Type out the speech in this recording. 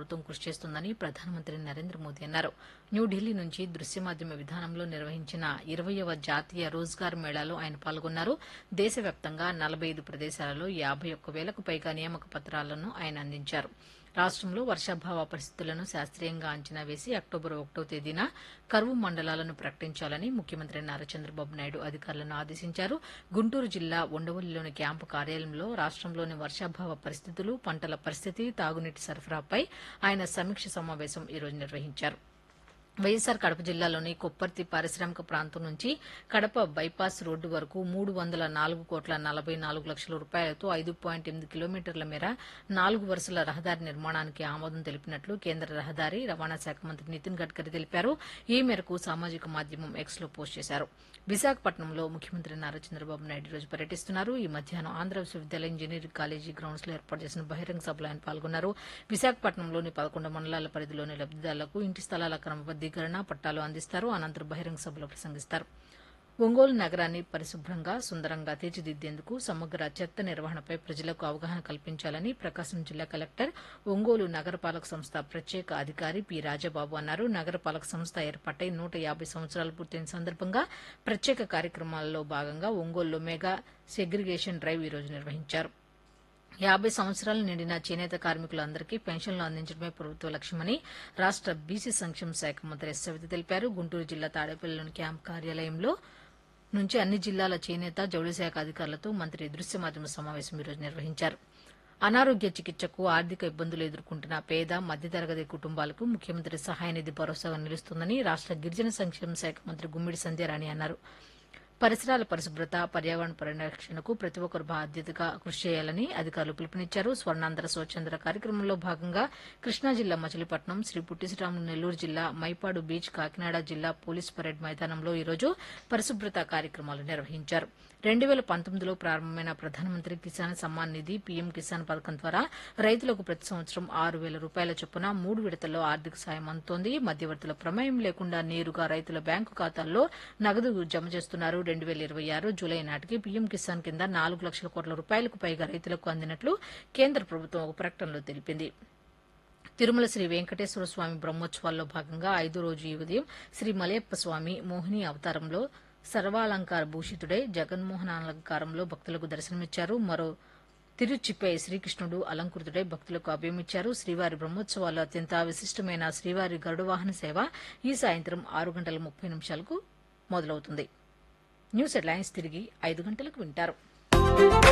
ప్రభుత్వం కృషి చేస్తుందని ప్రధానమంత్రి నరేంద్ర మోదీ అన్నారు న్యూఢిల్లీ నుంచి దృశ్య మాధ్యమ విధానంలో నిర్వహించిన ఇరవయవ జాతీయ రోజ్గార్ మేళాలో ఆయన పాల్గొన్నారు దేశవ్యాప్తంగా నలభై ఐదు ప్రదేశాలలో యాభై ఒక్క వేలకు పైగా నియామక పత్రాలను ఆయన అందించారు రాష్టంలో వర్షాభావ పరిస్థితులను శాస్త్రీయంగా అంచనా వేసి అక్టోబర్ ఒకటో తేదీన కరువు మండలాలను ప్రకటించాలని ముఖ్యమంత్రి నారా చంద్రబాబు నాయుడు అధికారులను ఆదేశించారు గుంటూరు జిల్లా ఉండవల్లిలోని క్యాంపు కార్యాలయంలో రాష్టంలోని వర్షాభావ పరిస్థితులు పంటల పరిస్థితి తాగునీటి సరఫరాపై ఆయన సమీక్ష సమావేశం ఈరోజు నిర్వహించారు వైఎస్సార్ కడప జిల్లాలోని కొప్పర్తి పారిశ్రామిక ప్రాంతం నుంచి కడప బైపాస్ రోడ్డు వరకు మూడు వందల నాలుగు కోట్ల నలభై నాలుగు లక్షల రూపాయలతో ఐదు పాయింట్ ఎనిమిది కిలోమీటర్ల మేర నాలుగు వరుసల రహదారి నిర్మాణానికి ఆమోదం తెలిపినట్లు కేంద్ర రహదారి రవాణా శాఖ మంత్రి నితిన్ గడ్కరీ తెలిపారు ఈ మేరకు సామాజిక మాధ్యమం ఎక్స్ లో పోస్ట్ చేశారు విశాఖపట్నంలో ముఖ్యమంత్రి నారా చంద్రబాబు నాయుడు ఈ రోజు పర్యటిస్తున్నారు ఈ మధ్యాహ్నం ఆంధ్ర విశ్వవిద్యాలయ ఇంజనీరింగ్ కాలేజీ గ్రౌండ్స్ లో ఏర్పాటు చేసిన బహిరంగ సభలో ఆయన పాల్గొన్నారు విశాఖపట్నంలోని పదకొండు మండలాల పరిధిలోని లబ్దిదారులకు ఇంటి స్థలాల క్రమబద్దీకరణ పట్టాలు అందిస్తారు అనంతరం బహిరంగ సభలో ప్రసంగిస్తారు ఒంగోలు నగరాన్ని పరిశుభ్రంగా సుందరంగా తీర్చిదిద్దేందుకు సమగ్ర చెత్త నిర్వహణపై ప్రజలకు అవగాహన కల్పించాలని ప్రకాశం జిల్లా కలెక్టర్ ఒంగోలు నగరపాలక సంస్థ ప్రత్యేక అధికారి పి రాజబాబు అన్నారు నగరపాలక సంస్థ ఏర్పాటై నూట యాభై సంవత్సరాలు పూర్తయిన సందర్భంగా ప్రత్యేక కార్యక్రమాలలో భాగంగా ఒంగోలులో మెగా సెగ్రిగేషన్ డ్రైవ్ ఈ రోజు నిర్వహించారు యాభై సంవత్సరాలు నిండిన చేనేత కార్మికులందరికీ పెన్షన్లు అందించడమే ప్రభుత్వ లక్ష్యమని రాష్ట బీసీ సంక్షేమ శాఖ మంత్రి ఎస్ సవిత తెలిపారు గుంటూరు జిల్లా తాడేపల్లిలోని క్యాంప్ కార్యాలయంలో నుంచి అన్ని జిల్లాల చేనేత జౌళి శాఖ అధికారులతో మంత్రి దృశ్య మాధ్యమ సమావేశం ఈరోజు నిర్వహించారు అనారోగ్య చికిత్సకు ఆర్థిక ఇబ్బందులు ఎదుర్కొంటున్న పేద మధ్యతరగతి కుటుంబాలకు ముఖ్యమంత్రి సహాయ నిధి భరోసాగా నిలుస్తుందని రాష్ట గిరిజన సంక్షేమ శాఖ మంత్రి గుమ్మిడి సంధ్యారాణి అన్నారు పరిసరాల పరిశుభ్రత పర్యావరణ పరిరక్షణకు ప్రతి ఒక్కరు బాధ్యతగా కృషి చేయాలని అధికారులు పిలుపునిచ్చారు స్వర్ణాంధ్ర స్వచ్ఛంద్ర కార్యక్రమంలో భాగంగా కృష్ణా జిల్లా మచిలీపట్నం శ్రీ పుట్టిశ్రీరాములు నెల్లూరు జిల్లా మైపాడు బీచ్ కాకినాడ జిల్లా పోలీస్ పరేడ్ మైదానంలో ఈరోజు పరిశుభ్రత కార్యక్రమాలు నిర్వహించారు రెండు వేల పంతొమ్మిదిలో ప్రారంభమైన ప్రధానమంత్రి కిసాన్ సమ్మాన్ నిధి పీఎం కిసాన్ పథకం ద్వారా రైతులకు ప్రతి సంవత్సరం ఆరు వేల రూపాయల చొప్పున మూడు విడతల్లో ఆర్థిక సాయం అందుతోంది మధ్యవర్తుల ప్రమేయం లేకుండా నేరుగా రైతుల బ్యాంకు ఖాతాల్లో నగదు జమ చేస్తున్నారు రెండు వేల ఇరవై ఆరు జూలై నాటికి పీఎం కిసాన్ కింద నాలుగు లక్షల కోట్ల రూపాయలకు పైగా రైతులకు అందినట్లు కేంద్ర ప్రభుత్వం ఒక ప్రకటనలో తెలిపింది తిరుమల శ్రీ వెంకటేశ్వర స్వామి బ్రహ్మోత్సవాల్లో భాగంగా ఐదో రోజు ఈ ఉదయం శ్రీ మలయప్ప స్వామి మోహిని అవతారంలో సర్వాలంకార భూషితుడై జగన్మోహన అలంకారంలో భక్తులకు దర్శనమిచ్చారు మరో తిరుచిపై శ్రీకృష్ణుడు అలంకృతుడై భక్తులకు అభయమిచ్చారు శ్రీవారి బ్రహ్మోత్సవాల్లో అత్యంత విశిష్టమైన శ్రీవారి గరుడవాహన సేవ ఈ సాయంత్రం ఆరు గంటల ముప్పై నిమిషాలకు మొదలవుతుంది న్యూస్ హెడ్లైన్స్ తిరిగి ఐదు గంటలకు వింటారు